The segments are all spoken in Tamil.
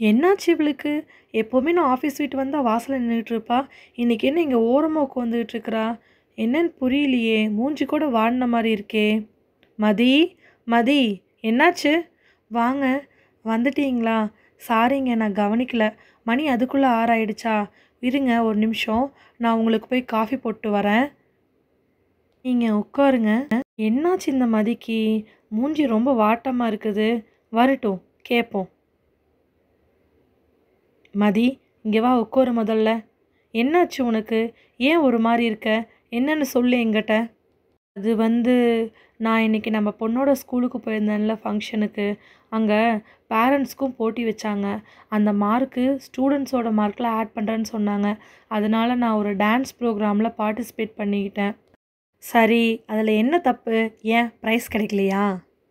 என்னாச்சு இவளுக்கு எப்போவுமே நான் ஆஃபீஸ் விட்டு வந்தால் வாசலில் நின்றுட்டு இருப்பா இன்னைக்கு என்ன இங்கே ஓரமாக உட்காந்துட்டு இருக்கிறா என்னன்னு புரியலையே மூஞ்சி கூட வாடின மாதிரி இருக்கே மதி மதி என்னாச்சு வாங்க வந்துட்டீங்களா சாரிங்க நான் கவனிக்கல மணி அதுக்குள்ளே ஆறாயிடுச்சா இருங்க ஒரு நிமிஷம் நான் உங்களுக்கு போய் காஃபி போட்டு வரேன் நீங்கள் உட்காருங்க என்னாச்சு இந்த மதிக்கு மூஞ்சி ரொம்ப வாட்டமாக இருக்குது வரட்டும் கேட்போம் மதி இங்கே வா உட்காரு முதல்ல என்னாச்சு உனக்கு ஏன் ஒரு மாதிரி இருக்க என்னன்னு சொல்லு எங்கிட்ட அது வந்து நான் இன்னைக்கு நம்ம பொண்ணோட ஸ்கூலுக்கு போயிருந்தேன்ல ஃபங்க்ஷனுக்கு அங்கே பேரண்ட்ஸ்க்கும் போட்டி வச்சாங்க அந்த மார்க்கு ஸ்டூடெண்ட்ஸோட மார்க்கில் ஆட் பண்ணுறேன்னு சொன்னாங்க அதனால நான் ஒரு டான்ஸ் ப்ரோக்ராமில் பார்ட்டிசிபேட் பண்ணிக்கிட்டேன் சரி அதில் என்ன தப்பு ஏன் ப்ரைஸ் கிடைக்கலையா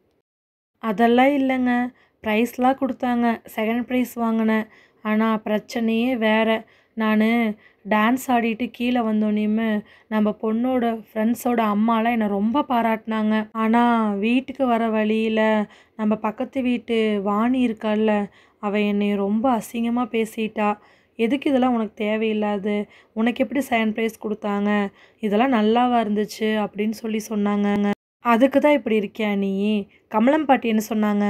அதெல்லாம் இல்லைங்க ப்ரைஸ்லாம் கொடுத்தாங்க செகண்ட் ப்ரைஸ் வாங்கினேன் ஆனால் பிரச்சனையே வேறு நான் டான்ஸ் ஆடிட்டு கீழே வந்தோன்னே நம்ம பொண்ணோட ஃப்ரெண்ட்ஸோட அம்மாலாம் என்னை ரொம்ப பாராட்டினாங்க ஆனால் வீட்டுக்கு வர வழியில் நம்ம பக்கத்து வீட்டு வாணி இருக்கால்ல அவள் என்னை ரொம்ப அசிங்கமாக பேசிட்டா எதுக்கு இதெல்லாம் உனக்கு தேவையில்லாது உனக்கு எப்படி செகண்ட் ப்ரைஸ் கொடுத்தாங்க இதெல்லாம் நல்லாவா இருந்துச்சு அப்படின்னு சொல்லி சொன்னாங்க அதுக்கு தான் இப்படி இருக்கியா நீ கமலம் பாட்டி என்ன சொன்னாங்க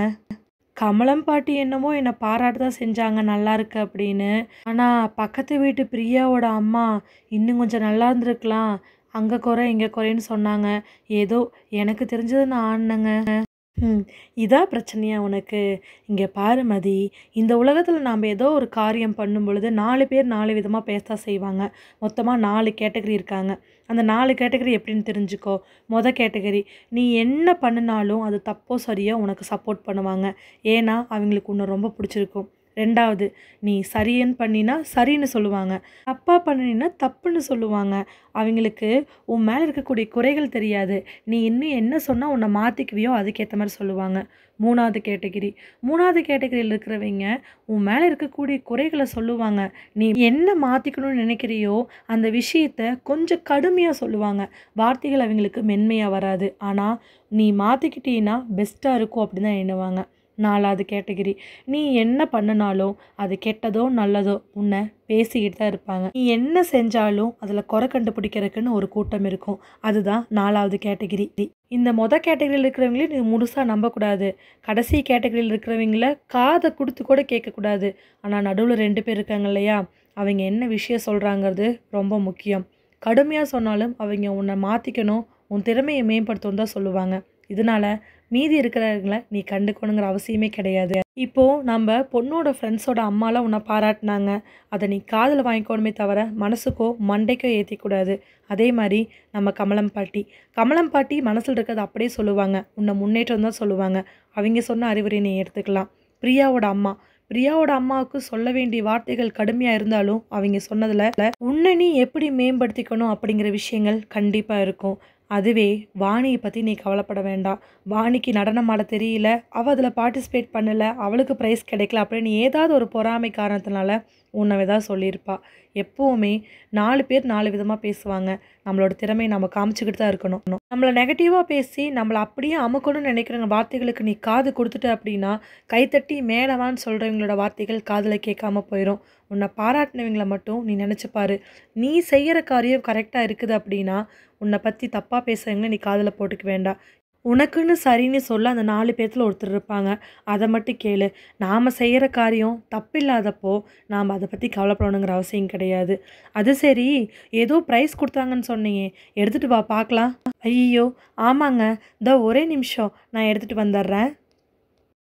கமலம் பாட்டி என்னமோ என்னை பாராட்டு தான் செஞ்சாங்க நல்லா இருக்கு அப்படின்னு ஆனால் பக்கத்து வீட்டு பிரியாவோட அம்மா இன்னும் கொஞ்சம் நல்லா இருந்திருக்கலாம் அங்கே குறை இங்கே குறைன்னு சொன்னாங்க ஏதோ எனக்கு தெரிஞ்சது நான் ஆடினேங்க ம் இதான் பிரச்சனையா உனக்கு இங்கே பாரு மதி இந்த உலகத்தில் நாம் ஏதோ ஒரு காரியம் பண்ணும் பொழுது நாலு பேர் நாலு விதமாக பேச செய்வாங்க மொத்தமாக நாலு கேட்டகரி இருக்காங்க அந்த நாலு கேட்டகரி எப்படின்னு தெரிஞ்சுக்கோ மொதல் கேட்டகரி நீ என்ன பண்ணினாலும் அது தப்போ சரியோ உனக்கு சப்போர்ட் பண்ணுவாங்க ஏன்னா அவங்களுக்கு உன்னை ரொம்ப பிடிச்சிருக்கும் ரெண்டாவது நீ சரின்னு பண்ணினா சரின்னு சொல்லுவாங்க தப்பாக பண்ணினா தப்புன்னு சொல்லுவாங்க அவங்களுக்கு உன் மேலே இருக்கக்கூடிய குறைகள் தெரியாது நீ இன்னும் என்ன சொன்னால் உன்னை மாற்றிக்குவியோ அதுக்கேற்ற மாதிரி சொல்லுவாங்க மூணாவது கேட்டகிரி மூணாவது கேட்டகிரியில் இருக்கிறவங்க உன் மேலே இருக்கக்கூடிய குறைகளை சொல்லுவாங்க நீ என்ன மாற்றிக்கணும்னு நினைக்கிறியோ அந்த விஷயத்த கொஞ்சம் கடுமையாக சொல்லுவாங்க வார்த்தைகள் அவங்களுக்கு மென்மையாக வராது ஆனால் நீ மாற்றிக்கிட்டீன்னா பெஸ்ட்டாக இருக்கும் அப்படின்னு தான் எண்ணுவாங்க நாலாவது கேட்டகிரி நீ என்ன பண்ணினாலும் அது கெட்டதோ நல்லதோ உன்னை பேசிக்கிட்டு தான் இருப்பாங்க நீ என்ன செஞ்சாலும் அதில் குறை கண்டுபிடிக்கிறதுக்குன்னு ஒரு கூட்டம் இருக்கும் அதுதான் நாலாவது கேட்டகிரி இந்த மொத கேட்டகரியில் இருக்கிறவங்களே நீ முழுசாக நம்பக்கூடாது கடைசி கேட்டகரியில் இருக்கிறவங்கள காதை கொடுத்து கூட கேட்கக்கூடாது ஆனால் நடுவில் ரெண்டு பேர் இருக்காங்க இல்லையா அவங்க என்ன விஷயம் சொல்கிறாங்கிறது ரொம்ப முக்கியம் கடுமையாக சொன்னாலும் அவங்க உன்னை மாற்றிக்கணும் உன் திறமையை மேம்படுத்தணும் தான் சொல்லுவாங்க இதனால மீதி இருக்கிறவங்கள நீ கண்டுக்கணுங்கிற அவசியமே கிடையாது இப்போது நம்ம பொண்ணோட ஃப்ரெண்ட்ஸோட அம்மாலாம் உன்னை பாராட்டினாங்க அதை நீ காதில் வாங்கிக்கணுமே தவிர மனசுக்கோ மண்டைக்கோ ஏற்றிக்கூடாது அதே மாதிரி நம்ம கமலம் பாட்டி கமலம் பாட்டி மனசில் இருக்கிறத அப்படியே சொல்லுவாங்க உன்னை முன்னேற்றம் தான் சொல்லுவாங்க அவங்க சொன்ன அறிவுரை நீ எடுத்துக்கலாம் பிரியாவோட அம்மா பிரியாவோட அம்மாவுக்கு சொல்ல வேண்டிய வார்த்தைகள் கடுமையாக இருந்தாலும் அவங்க சொன்னதில் உன்னை நீ எப்படி மேம்படுத்திக்கணும் அப்படிங்கிற விஷயங்கள் கண்டிப்பாக இருக்கும் அதுவே வாணியை பற்றி நீ கவலைப்பட வேண்டாம் வாணிக்கு நடனம் ஆட தெரியல அவள் அதில் பார்ட்டிசிபேட் பண்ணலை அவளுக்கு ப்ரைஸ் கிடைக்கல அப்படின்னு ஏதாவது ஒரு பொறாமை காரணத்தினால உன்னை ஏதாவது சொல்லியிருப்பா எப்போவுமே நாலு பேர் நாலு விதமாக பேசுவாங்க நம்மளோட திறமையை நம்ம காமிச்சிக்கிட்டு தான் இருக்கணும் நம்மளை நெகட்டிவாக பேசி நம்மளை அப்படியே அமுக்கணும்னு நினைக்கிற வார்த்தைகளுக்கு நீ காது கொடுத்துட்ட அப்படின்னா கைத்தட்டி மேலவான்னு சொல்கிறவங்களோட வார்த்தைகள் காதில் கேட்காம போயிடும் உன்னை பாராட்டினவங்களை மட்டும் நீ நினச்சி பாரு நீ செய்கிற காரியம் கரெக்டாக இருக்குது அப்படின்னா உன்னை பற்றி தப்பாக பேசுகிறவங்கள நீ காதில் போட்டுக்க வேண்டாம் உனக்குன்னு சரின்னு சொல்ல அந்த நாலு பேர்த்தில் ஒருத்தர் இருப்பாங்க அதை மட்டும் கேளு நாம் செய்கிற காரியம் தப்பில்லாதப்போ நாம் அதை பற்றி கவலைப்படணுங்கிற அவசியம் கிடையாது அது சரி ஏதோ ப்ரைஸ் கொடுத்தாங்கன்னு சொன்னீங்க எடுத்துகிட்டு வா பார்க்கலாம் ஐயோ ஆமாங்க இந்த ஒரே நிமிஷம் நான் எடுத்துகிட்டு வந்துடுறேன்